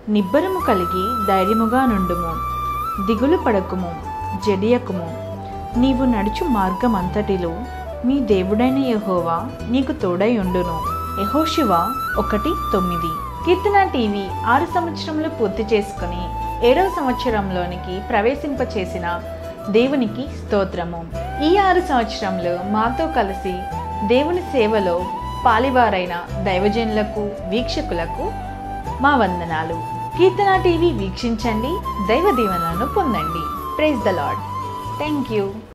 నిబ్బరము కలిగి ధైర్యముగా నుండుము దిగులు పడకుము జడియకుము నీవు నడుచు మార్గం అంతటిలో నీ దేవుడైన యెహోవా నీకు తోడై ఉండును యెహోషువ ఒకటి తొమ్మిది కీర్తన టీవీ ఆరు సంవత్సరములు పూర్తి చేసుకుని ఏడవ సంవత్సరంలోనికి ప్రవేశింపచేసిన దేవునికి స్తోత్రము ఈ ఆరు సంవత్సరంలో మాతో కలిసి దేవుని సేవలో పాలివారైన దైవజనులకు వీక్షకులకు మా వందనాలు కీర్తన టీవీ వీక్షించండి దైవ దీవెనలను పొందండి praise the lord thank you